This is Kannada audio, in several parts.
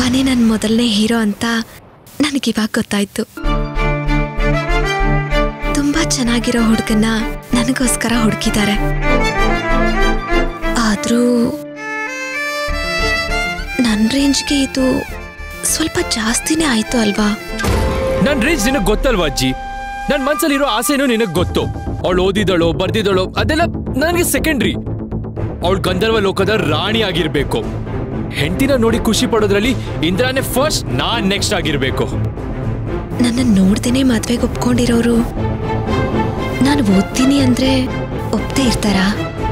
ಶಿವಾನೇ ನನ್ನ ಮೊದಲನೇ ಹೀರೋ ಅಂತ ನನಗಿವಾಗ ಗೊತ್ತಾಯ್ತು ತುಂಬಾ ಚೆನ್ನಾಗಿರೋ ಹುಡುಗನ್ನ ನನಗೋಸ್ಕರ ಹುಡುಕಿದ್ದಾರೆ ಆದ್ರೂ ನನ್ನ ರೇಂಜ್ಗೆ ಇದು ಸ್ವಲ್ಪ ಜಾಸ್ತಿನೇ ಆಯ್ತು ಅಲ್ವಾ ನನ್ ರೇಂಜ್ ನಿನಗ್ ಗೊತ್ತಲ್ವಾ ಅಜ್ಜಿ ನನ್ ಮನ್ಸಲ್ಲಿರೋ ಆಸೆನೂ ನಿನಗ್ ಗೊತ್ತು ಅವಳು ಓದಿದಳೋ ಬರ್ದಿದಳೋ ಅದೆಲ್ಲ ನನಗೆ ಸೆಕೆಂಡ್ರಿ ಅವಳು ಗಂಧರ್ವ ಲೋಕದ ರಾಣಿ ಆಗಿರ್ಬೇಕು ಹೆಂಡತಿನ ನೋಡಿ ಖುಷಿ ಪಡೋದ್ರಲ್ಲಿ ಇಂದ್ರಾನೇ ಫಸ್ಟ್ ನಾನ್ ನೆಕ್ಸ್ಟ್ ಆಗಿರ್ಬೇಕು ನನ್ನ ನೋಡ್ದೇನೆ ಮದ್ವೆಗೆ ಒಪ್ಕೊಂಡಿರೋರು ನಾನು ಓದ್ತೀನಿ ಅಂದ್ರೆ ಒಪ್ದೇ ಇರ್ತಾರಾ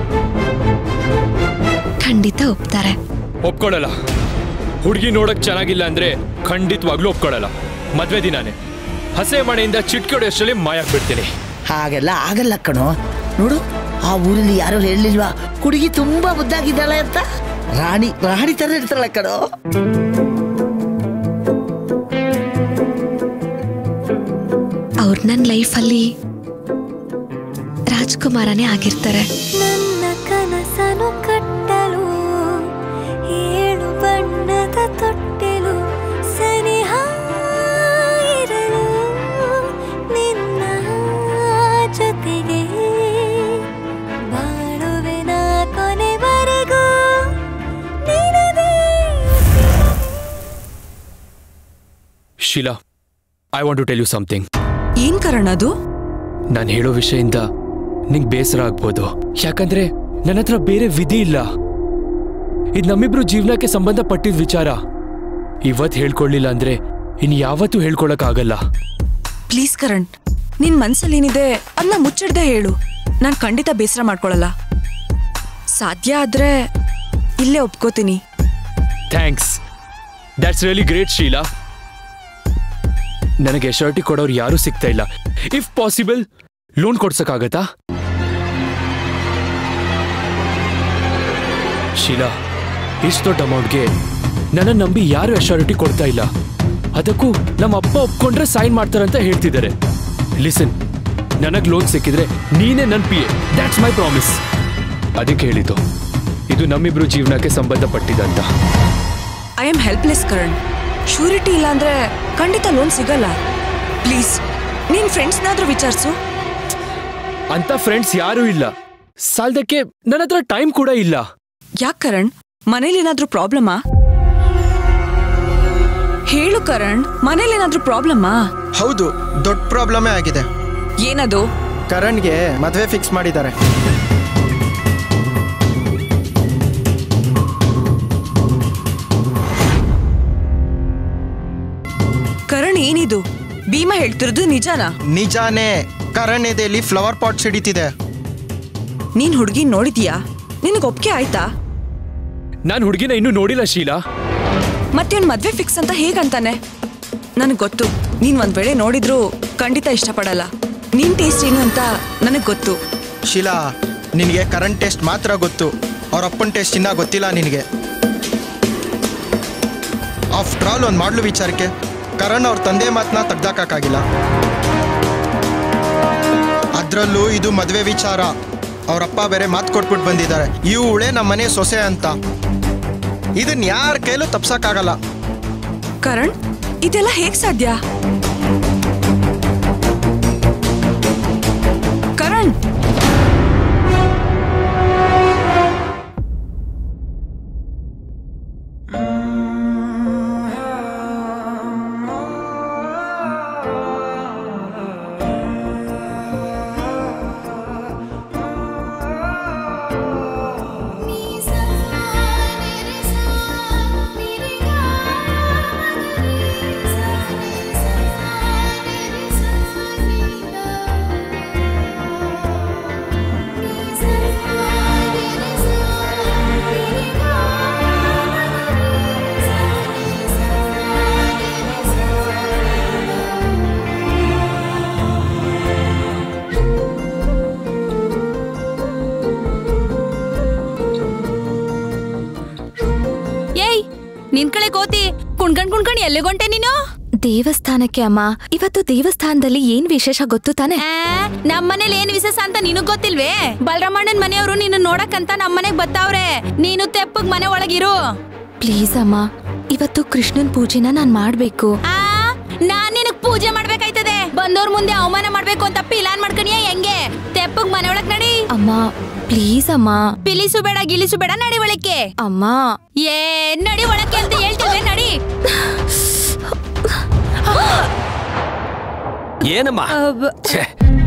ಖಂಡಿತ ಒಪ್ತಾರೆ ಒಪ್ಕೊಳಲ್ಲ ಹುಡುಗಿ ನೋಡಕ್ ಚೆನ್ನಾಗಿಲ್ಲ ಅಂದ್ರೆ ಖಂಡಿತವಾಗ್ಲೂ ಒಪ್ಕೊಳಲ್ಲ ಮದ್ವೆ ದಿನಾನೇ ಹಸೆ ಮನೆಯಿಂದ ಚಿಟ್ಕೊಡೋಷ್ಟರಲ್ಲಿ ಮಾಯಾಕ್ಬಿಡ್ತೀನಿ ಹಾಗೆಲ್ಲ ಆಗಲ್ಲ ಕಣೋ ನೋಡು ಆ ಊರಲ್ಲಿ ಯಾರು ಹೇಳಲಿಲ್ವಾ ಹುಡುಗಿ ತುಂಬಾ ಮುದ್ದಾಗಿದ್ದಾಳೆ ಅಂತ ರಾಣಿ ರಾಣಿ ತರ ಇರ್ತಾಳೆ ಕಣೋ ಅವ್ರು ನನ್ನ ಲೈಫಲ್ಲಿ ರಾಜ್ಕುಮಾರನೇ ಆಗಿರ್ತಾರೆ ನನ್ನ ಕನಸನು ಕಟ್ಟಲು ಏಳು ಬಣ್ಣದ ತೊಟ್ಟೆಲು ಸನಿಹ ಇರಲು ನಿನ್ನ ಜೊತೆಗೆ ಬಾಳುವೆ ನಾ ಕೊನೆವರೆಗೂ ನಿನದೇ Sheela I want to tell you something ಏನ್ ಕರಣ್ ಅದು ನಾನು ಹೇಳೋ ವಿಷಯದಿಂದ ನಿಂಗೆ ಬೇಸರ ಆಗ್ಬೋದು ಯಾಕಂದ್ರೆ ನನ್ನ ಹತ್ರ ಬೇರೆ ವಿಧಿ ಇಲ್ಲ ಇದು ನಮ್ಮಿಬ್ರು ಜೀವನಕ್ಕೆ ಸಂಬಂಧಪಟ್ಟಿದ ವಿಚಾರ ಇವತ್ ಹೇಳ್ಕೊಳ್ಳಿಲ್ಲ ಅಂದ್ರೆ ಇನ್ ಯಾವತ್ತೂ ಹೇಳ್ಕೊಳಕ್ಕಾಗಲ್ಲ ಪ್ಲೀಸ್ ಕರಣ್ ನಿನ್ ಮನ್ಸಲ್ಲೇನಿದೆ ಅದನ್ನ ಮುಚ್ಚಿಡ್ದೆ ಹೇಳು ನಾನ್ ಖಂಡಿತ ಬೇಸರ ಮಾಡ್ಕೊಳಲ್ಲ ಸಾಧ್ಯ ಆದ್ರೆ ಇಲ್ಲೇ ಒಪ್ಕೋತೀನಿ thanks that's really great Sheela ನನಗೆ ಶರ್ಟಿ ಕೊಡೋರು ಯಾರೂ ಸಿಗ್ತಾ ಇಲ್ಲ ಇಫ್ ಪಾಸಿಬಲ್ ಲೋನ್ ಕೊಡ್ಸಕ್ಕಾಗತ್ತಾ ಶೀಲಾ ಇಷ್ಟು ದೊಡ್ಡ ಅಮೌಂಟ್ಗೆ ನನ್ನ ನಂಬಿ ಯಾರು ಅಶ್ಯೂರಿಟಿ ಕೊಡ್ತಾ ಇಲ್ಲ ಅದಕ್ಕೂ ನಮ್ಮ ಅಪ್ಪ ಒಪ್ಕೊಂಡ್ರೆ ಸೈನ್ ಮಾಡ್ತಾರಂತ ಹೇಳ್ತಿದ್ದಾರೆ ಲಿಸನ್ ನನಗ್ ಲೋನ್ ಸಿಕ್ಕಿದ್ರೆ ನೀನೇ ನನ್ P A that's my promise ಅದಕ್ಕೆ ಹೇಳಿದ್ದು ಇದು ನಮ್ಮಿಬ್ರು ಜೀವನಕ್ಕೆ ಸಂಬಂಧಪಟ್ಟಿದಂತ I am helpless Karan surety ಇಲ್ಲ ಅಂದ್ರೆ ಖಂಡಿತ ಲೋನ್ ಸಿಗಲ್ಲ ಪ್ಲೀಸ್ ನಿನ್ ಫ್ರೆಂಡ್ಸ್ನಾದ್ರೂ ವಿಚಾರಿಸು ಅಂತ ಫ್ರೆಂಡ್ಸ್ ಯಾರೂ ಇಲ್ಲ ಸಾಲದಕ್ಕೆ ನನ್ನ ಹತ್ರ ಟೈಮ್ ಕೂಡ ಇಲ್ಲ ಯಾಕ್ ಕರಣ್ ಮನೇಲಿ ಏನಾದ್ರೂ ಪ್ರಾಬ್ಲಮಾ ಹೇಳು ಕರಣ್ ಮನೇಲಿ ಏನಾದ್ರೂ ಪ್ರಾಬ್ಲಮಾ ಹೌದು ದೊಡ್ಡ ಪ್ರಾಬ್ಲಮೇ ಆಗಿದೆ ಏನದು ಕರಣ್ಗೆ ಮದುವೆ ಫಿಕ್ಸ್ ಮಾಡಿದ್ದಾರೆ ಕರಣ್ ಏನಿದು ಭೀಮಾ ಹೇಳ್ತಿರೋದು ನಿಜಾನಾ ನಿಜಾನೇ ಕರಣ್ ಎದೆಯಲ್ಲಿ ಫ್ಲವರ್ ಪಾಟ್ ಸಿಡಿತಿದೆ ನೀನ್ ಹುಡ್ಗಿ ನೋಡಿದ್ಯಾ ನಿನಗ್ ಒಪ್ಕೆ ಆಯ್ತಾ ನಾನು ಹುಡುಗಿನ ಇನ್ನೂ ನೋಡಿಲ್ಲ ಶೀಲಾ ಮತ್ತೆ ಅವ್ನ್ ಮದ್ವೆ ಫಿಕ್ಸ್ ಅಂತ ಹೇಗಂತಾನೆ ನನಗ್ ಗೊತ್ತು ನೀನ್ ಒಂದ್ ವೇಳೆ ನೋಡಿದ್ರು ಖಂಡಿತ ಇಷ್ಟಪಡಲ್ಲ ನಿನ್ ಟೇಸ್ಟ್ ಏನು ಅಂತ ನನಗ್ ಗೊತ್ತು ಶಿಲಾ ನಿನಗೆ ಕರಣ್ ಟೇಸ್ಟ್ ಮಾತ್ರ ಗೊತ್ತು ಅವ್ರ ಅಪ್ಪನ ಟೇಸ್ಟ್ ಇನ್ನ ಗೊತ್ತಿಲ್ಲ ನಿನಗೆ ಆಫ್ಟರ್ ಆಲ್ ಒಂದು ಮಾಡ್ಲು ವಿಚಾರಕ್ಕೆ ಕರಣ್ ಅವ್ರ ತಂದೆ ಮಾತನ್ನ ತೆಗ್ದಾಕಾಗಿಲ್ಲ ಅದರಲ್ಲೂ ಇದು ಮದುವೆ ವಿಚಾರ ಅವರಪ್ಪ ಬೇರೆ ಮಾತು ಕೊಟ್ಬಿಟ್ಟು ಬಂದಿದ್ದಾರೆ ಇವಳೆ ನಮ್ಮ ಮನೆ ಸೊಸೆ ಅಂತ ಇದನ್ನ ಯಾರ ಕೈಲೂ ತಪ್ಸಕ್ಕಾಗಲ್ಲ ಕರಣ್ ಇದೆಲ್ಲ ಹೇಗ್ ಸಾಧ್ಯ ಕರಣ್ ಏಯ್ ನಿನ್ ಕಡೆ ಕೋತಿ ಕುಣ್ಕಂಡ್ ಕುಣ್ಕಂಡ್ ಎಲ್ಲಿಗೊಂಟೆ ನೀನು ದೇವಸ್ಥಾನಕ್ಕೆ ಅಮ್ಮ ಇವತ್ತು ದೇವಸ್ಥಾನದಲ್ಲಿ ಏನ್ ವಿಶೇಷ ಗೊತ್ತು ತಾನೆ ಆ, ನಮ್ಮನೇಲಿ ಏನ್ ವಿಶೇಷ ಅಂತ ನಿನಗ್ ಗೊತ್ತಿಲ್ವೇ ಬಲರಾಮಣ್ಣನ್ ಮನೆಯವರು ನಿನ್ನ ನೋಡಕ್ಕಂತ ನಮ್ಮನೆಗ್ ಬತ್ತಾವ್ರೆ ನೀನು ತೆಪ್ಪಗ್ ಮನೆ ಒಳಗಿರು ಪ್ಲೀಸ್ ಅಮ್ಮ ಇವತ್ತು ಕೃಷ್ಣನ್ ಪೂಜೆನ ನಾನ್ ಮಾಡ್ಬೇಕು ಆ ನಾನ್ ನಿನಗ್ ಪೂಜೆ ಮಾಡ್ಬೇಕಾಯ್ತದೆ ಬಂದವ್ರ ಮುಂದೆ ಅವಮಾನ ಮಾಡ್ಬೇಕು ಅಂತ ಪ್ಲಾನ್ ಮಾಡ್ಕಣಿಯ ಹೆಂಗೆ ತೆಪ್ಪಗ್ ಮನೆ ಒಳಗ್ ನಡಿ ಅಮ್ಮ ಪ್ಲೀಸ್ ಅಮ್ಮ ಪಿಲಿಸು ಬೇಡ ಗಿಲಿಸು ಬೇಡ ನಡಿ ಒಳಕ್ಕೆ ಅಮ್ಮ ಏ ನಡಿ ಒಳಕ್ಕೆ ಅಂತ ಹೇಳ್ತಿದ್ರೆ ನಡಿ ಏನಮ್ಮ ಛೆ,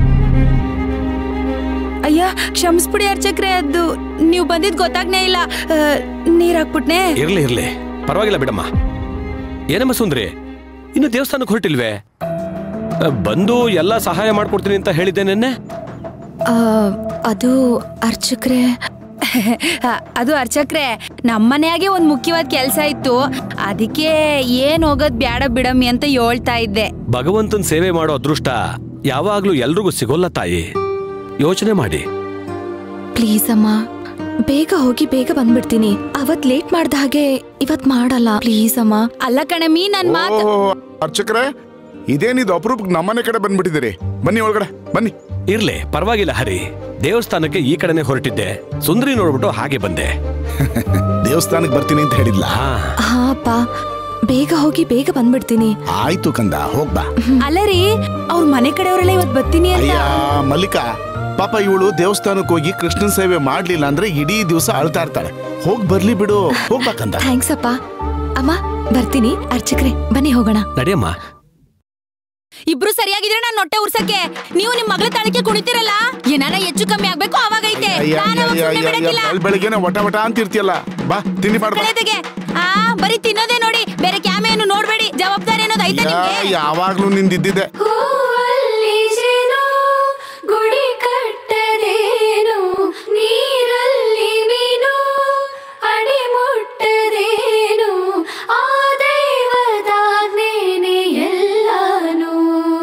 ಅಯ್ಯ ಕ್ಷಮಿಸ್ಬಿಡಿ ಅರ್ಚಕ್ರೆ ಅದು ನೀವು ಬಂದಿದ್ ಗೊತ್ತಾಗ್ನೇ ಇಲ್ಲ ಆ, ನೀರ್ ಹಾಕ್ಬಿಟ್ನೆ ಇರ್ಲಿ ಇರ್ಲಿ ಪರವಾಗಿಲ್ಲ ಬಿಡಮ್ಮ ಏನಮ್ಮ ಸುಂದ್ರಿ ಇನ್ನು ದೇವಸ್ಥಾನಕ್ಕೆ ಹೊರಟಿಲ್ವೇ ಆ, ಬಂದು ಎಲ್ಲ ಸಹಾಯ ಮಾಡ್ಕೊಡ್ತೀನಿ ಅಂತ ಹೇಳಿದ್ದೆ ನೆನ್ನೆ ಆ, ಅದು ಅರ್ಚಕ್ರೆ ಅದು ಅರ್ಚಕ್ರೆ ನಮ್ಮನೆಯಾಗೆ ಒಂದ್ ಮುಖ್ಯವಾದ ಕೆಲ್ಸ ಇತ್ತು ಅದಕ್ಕೆ ಏನ್ ಹೋಗೋದ್ ಬ್ಯಾಡ ಬಿಡಮ್ಮಿ ಅಂತ ಹೇಳ್ತಾ ಇದ್ದೆ ಭಗವಂತನ ಸೇವೆ ಮಾಡೋ ಅದೃಷ್ಟ ಯಾವಾಗ್ಲೂ ಎಲ್ರಿಗೂ ಸಿಗೋಲ್ಲ ತಾಯಿ ಯೋಚನೆ ಮಾಡಿ ಪ್ಲೀಸ್ ಅಮ್ಮ ಬೇಗ ಹೋಗಿ ಬೇಗ ಬಂದ್ಬಿಡ್ತೀನಿ ಅವತ್ ಲೇಟ್ ಮಾಡ್ದ ಹಾಗೆ ಇವತ್ ಮಾಡಲ್ಲ ಪ್ಲೀಸ್ ಅಮ್ಮ ಅಲ್ಲ ಕಣಮ್ಮಿ ನನ್ ಮಾತ್ ಓ ಅರ್ಚಕರೇ ಇದೇನಿದು ಅಪರೂಪಕ್ಕೆ ನಮ್ಮನೆ ಕಡೆ ಬಂದ್ಬಿಟ್ಟಿದ್ದೀರಿ ಬನ್ನಿ ಒಳಗಡೆ ಬನ್ನಿ ಇರ್ಲಿ ಪರವಾಗಿಲ್ಲ ಹರಿ ದೇವಸ್ಥಾನಕ್ಕೆ ಈ ಕಡೆನೆ ಹೊರಟಿದ್ದೆ ಸುಂದರಿ ನೋಡ್ಬಿಟ್ಟು ಹಾಗೆ ಬಂದೆ ದೇವಸ್ಥಾನಕ್ಕೆ ಬರ್ತೀನಿ ಅಂತ ಹೇಳಿದ್ಲ ಹಾ ಹಾ ಅಪ್ಪ ಬೇಗ ಹೋಗಿ ಬೇಗ ಬಂದ್ಬಿಡ್ತೀನಿ ಆಯ್ತು ಕಂದ ಹೋಗ್ಬಾ ಅಲ್ಲ ರೀ ಅವ್ರ ಮನೆ ಕಡೆಯವರೆಲ್ಲ ಇವತ್ ಬರ್ತೀನಿ ಅಂತ ಅಯ್ಯ ಮಲ್ಲಿಕಾ ಪಾಪ ಇವಳು ದೇವಸ್ಥಾನಕ್ಕೆ ಹೋಗಿ ಕೃಷ್ಣನ್ ಸೇವೆ ಮಾಡ್ಲಿಲ್ಲ ಅಂದ್ರೆ ಇಡೀ ದಿವಸ ಅಳ್ತಾ ಇರ್ತಾಳೆ ಹೋಗ್ ಬರ್ಲಿ ಬಿಡು ಹೋಗ್ಬಾ ಕಂದ ಥ್ಯಾಂಕ್ಸ್ ಅಪ್ಪ ಅಮ್ಮ ಬರ್ತೀನಿ ಅರ್ಚಕ್ರೆ ಬನ್ನಿ ಹೋಗೋಣ ನಡಿಯಮ್ಮ ಇಬ್ರು ಸರಿಯಾಗಿದ್ರೆ ನಾನ್ ಹೊಟ್ಟೆ ಉರ್ಸಕ್ಕೆ ನೀವು ನಿಮ್ ಮಗಳ ತಾಳಕ್ಕೆ ಕುಣಿತಿರಲ್ಲ ಏನಾರ ಹೆಚ್ಚು ಕಮ್ಮಿ ಆಗ್ಬೇಕು ಅವಾಗೈತೆ ಅಯ್ಯ, ನಾನ್ ಅವಾಗ ಅಯ್ಯ, ಸುಮ್ನೆ ಅಯ್ಯ, ಬಿಡಕ್ಕಿಲ್ಲ. ಬೆಳ್ ಬೆಳಗ್ಗೆನೆ ವಟ ವಟ ಅಂತಿರ್ತೀಯಲ್ಲ ಬಾ ತಿಂಡಿ ಮಾಡ್ಬಾ ಕಳೆದಗೆ ಆ ಬರೀ ತಿನ್ನೋದೇ ನೋಡಿ ಬೇರೆ ಕ್ಯಾಮೆ ಏನು ನೋಡ್ಬೇಡಿ ಜವಾಬ್ದಾರಿ ಅನ್ನೋದು ಐತಾ ನಿಮ್ಗೆ ಯಾವಾಗ್ಲೂ ನಿಂದಿದ್ದಿದೆ ಹೂವಲ್ಲಿ ಜೇನು ಗುಡಿ ಕಟ್ಟದೇನು ನೀರಲ್ಲಿ ಮೀನು ಅಡಿ ಮುಟ್ಟದೇನು ಆ ದೈವದಾಗ್ನೇನೆ ಎಲ್ಲಾನು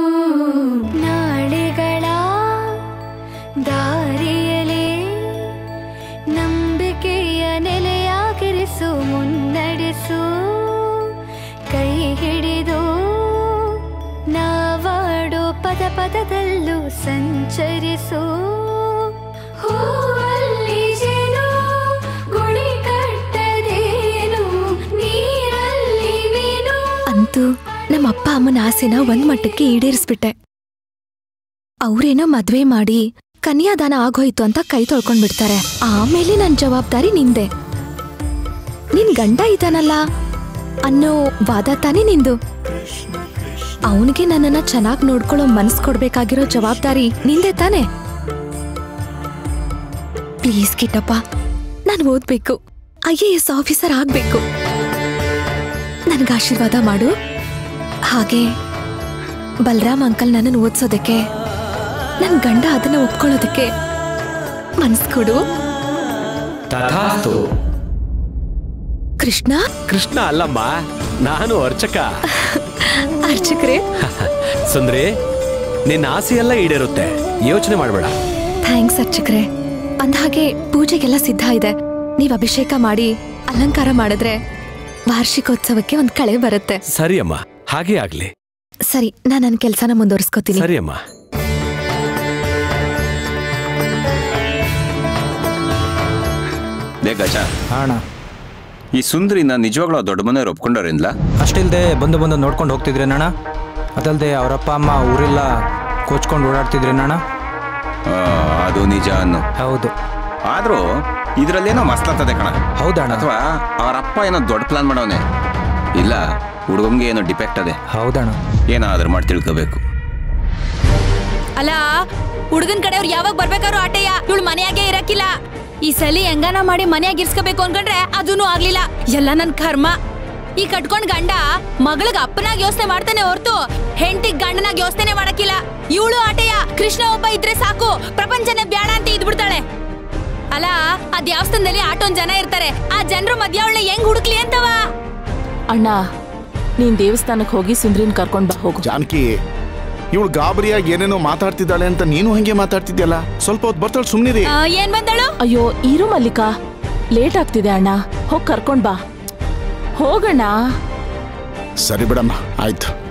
ನಾಳೆಗಳ ದಾರಿಯಲೇ ನಂಬಿಕೆಯ ನೆಲೆಯಾಗಿರಿಸು ಮುನ್ನಡೆಸು ಕೈ ಹಿಡಿದು ನಾವಾಡೋ ಪದ ಪದದಲ್ಲೂ ಸಂಚರಿಸು ಹೂವಲ್ಲಿ ಜೇನು ಗುಡಿ ಕಟ್ಟದೇನು ನೀರಲ್ಲಿ ಮೀನು ಅಂತೂ ನಮ್ಮ ಅಪ್ಪ ಅಮ್ಮನ ಆಸೆನ ಒಂದ್ ಮಟ್ಟಕ್ಕೆ ಈಡೇರಿಸ್ಬಿಟ್ಟೆ ಅವ್ರೇನೋ ಮದ್ವೆ ಮಾಡಿ ಕನ್ಯಾದಾನ ಆಗೋಯ್ತು ಅಂತ ಕೈ ತೊಳ್ಕೊಂಡ್ಬಿಡ್ತಾರೆ ಆಮೇಲೆ ನನ್ ಜವಾಬ್ದಾರಿ ನಿಂದೆ ನಿನ್ ಗಂಡ ಇದ್ದಾನಲ್ಲ ಅನ್ನೋ ವಾದ ತಾನೇ ನಿಂದು ಅವನಿಗೆ ನನ್ನನ್ನ ಚೆನ್ನಾಗ್ ನೋಡ್ಕೊಳ್ಳೋ ಮನ್ಸ್ ಕೊಡ್ಬೇಕಾಗಿರೋ ಜವಾಬ್ದಾರಿ ನಿಂದೆ ತಾನೆ ಪ್ಲೀಸ್ ಕಿಟ್ಟಪ್ಪ ನಾನು ಓದ್ಬೇಕು ಐ ಎ ಎಸ್ ಆಫೀಸರ್ ಆಗ್ಬೇಕು ನನ್ಗೆ ಆಶೀರ್ವಾದ ಮಾಡು ಹಾಗೆ ಬಲರಾಮ್ ಅಂಕಲ್ ನನ್ನನ್ನು ಓದ್ಸೋದಕ್ಕೆ ನನ್ ಗಂಡ ಅದನ್ನ ಒಪ್ಕೊಳ್ಳೋದಕ್ಕೆ ಮನ್ಸ್ ಕೊಡು ತಥಾಸ್ತು ಕೃಷ್ಣ ಕೃಷ್ಣ ಅಲ್ಲಮ್ಮ ನಾನು ಅರ್ಚಕ ಅರ್ಚಕ್ರೆ ಸುಂದ್ರಿ ನಿನ್ನ ಆಸೆಯೆಲ್ಲ ಈಡೇರುತ್ತೆ ಯೋಚನೆ ಮಾಡಬೇಡ ಥ್ಯಾಂಕ್ಸ್ ಅರ್ಚಕ್ರೆ ಅಂದ್ಹಾಗೆ ಪೂಜೆಗೆಲ್ಲ ಸಿದ್ಧ ಇದೆ ನೀವ್ ಅಭಿಷೇಕ ಮಾಡಿ ಅಲಂಕಾರ ಮಾಡಿದ್ರೆ ವಾರ್ಷಿಕೋತ್ಸವಕ್ಕೆ ಒಂದ್ ಕಳೆ ಬರುತ್ತೆ ಸರಿ ಅಮ್ಮ ಹಾಗೆ ಆಗ್ಲಿ ಸರಿ ನಾನ್ ನನ್ ಕೆಲ್ಸನ ಮುಂದುವರಿಸ್ಕೋತೀನಿ ಸರಿ ಅಮ್ಮ ಲೇ ಗಜ ಅಣ್ಣ ಈ ಸುಂದರಿನ ನಿಜವಾಗ್ಲೂ ದೊಡ್ಡ ಮನೆಯವ್ರು ಒಪ್ಕೊಂಡವ್ರಿಂದಲ ಅಷ್ಟಿಲ್ದೆ ಬಂದು ಬಂದು ನೋಡ್ಕೊಂಡು ಹೋಗ್ತಿದ್ರೇನಣ್ಣ ಅದಲ್ದೆ ಅವರಪ್ಪ ಅಮ್ಮ ಊರೆಲ್ಲ ಕೋಚ್ಕೊಂಡು ಓಡಾಡ್ತಿದ್ರೇನಣ್ಣ ಅದು ನಿಜ ಅನ್ನು ಹೌದು ಆದ್ರೂ ಇದ್ರಲ್ಲೇನೋ ಮಸ್ತಾತದೆ ಕಣ ಹೌದಣ್ಣ ಅಥವಾ ಅವ್ರ ಅಪ್ಪ ಏನೋ ದೊಡ್ಡ ಪ್ಲಾನ್ ಮಾಡವನೆ ಇಲ್ಲ ಹುಡುಗಂಗೆ ಏನೋ ಡಿಫೆಕ್ಟ್ ಅದೆ ಹೌದಣ್ಣ ಏನಾದ್ರೂ ಮಾಡಿ ತಿಳ್ಕೋಬೇಕು ಅಲ್ಲ ಹುಡುಗನ್ ಕಡೆಯವ್ರು ಯಾವಾಗ ಬರ್ಬೇಕಾದ್ರು ಆಟಯ್ಯ ಇವಳು ಮನೆಯಾಗೆ ಇರಕ್ಕಿಲ್ಲ ಈ ಸಲಿ ಹೆಂಗಾನ ಮಾಡಿ ಮನೆಯಾಗ ಇರ್ಸ್ಕೋಬೇಕು ಅನ್ಕೊಂಡ್ರೆ ಅದೂನು ಆಗ್ಲಿಲ್ಲ ಎಲ್ಲ ನನ್ ಕರ್ಮ ಈ ಕಟ್ಕೊಂಡ್ ಗಂಡ ಮಗಳಿಗೆ ಅಪ್ಪನಾಗ ಯೋಚನೆ ಮಾಡ್ತಾನೆ ಹೊರ್ತು ಹೆಂಡತಿಗ್ ಗಂಡನಾಗ ಯೋಚನೆ ಮಾಡಕ್ಕಿಲ್ಲ ಇವಳು ಆಟಯ್ಯ ಕೃಷ್ಣ ಒಬ್ಬ ಇದ್ರೆ ಸಾಕು ಪ್ರಪಂಚನೇ ಬ್ಯಾಡ ಅಂತ ಇದ್ಬಿಡ್ತಾಳೆ ಅಲ್ಲ ಆ ದೇವಸ್ಥಾನದಲ್ಲಿ ಆಟೋನ್ ಜನ ಇರ್ತಾರೆ ಆ ಜನರು ಮಧ್ಯ ಅವಳನ್ನ ಹೆಂಗ್ ಹುಡುಕ್ಲಿ ಅಂತವ ಅಣ್ಣ ನೀನ್ ದೇವಸ್ಥಾನಕ್ಕೆ ಹೋಗಿ ಸುಂದ್ರಿನ್ ಕರ್ಕೊಂಡ್ ಬಾ ಹೋಗು ಜಾನಕಿ ಇವಳು ಗಾಬರಿಯಾಗಿ ಏನೇನೋ ಮಾತಾಡ್ತಿದ್ದಾಳೆ ಅಂತ ನೀನು ಹಂಗೆ ಮಾತಾಡ್ತಿದ್ಯಲ್ಲ ಸ್ವಲ್ಪ ಹೊತ್ತು ಬರ್ತಾಳೆ ಸುಮ್ನಿರಿ ಆ, ಏನ್ ಬಂದಳು ಅಯ್ಯೋ ಇರು ಮಲ್ಲಿಕಾ ಲೇಟ್ ಆಗ್ತಿದೆ ಅಣ್ಣ ಹೋಗ್ ಕರ್ಕೊಂಡ್ ಬಾ ಹೋಗಣ್ಣ ಸರಿ ಬಿಡಮ್ಮ ಆಯ್ತು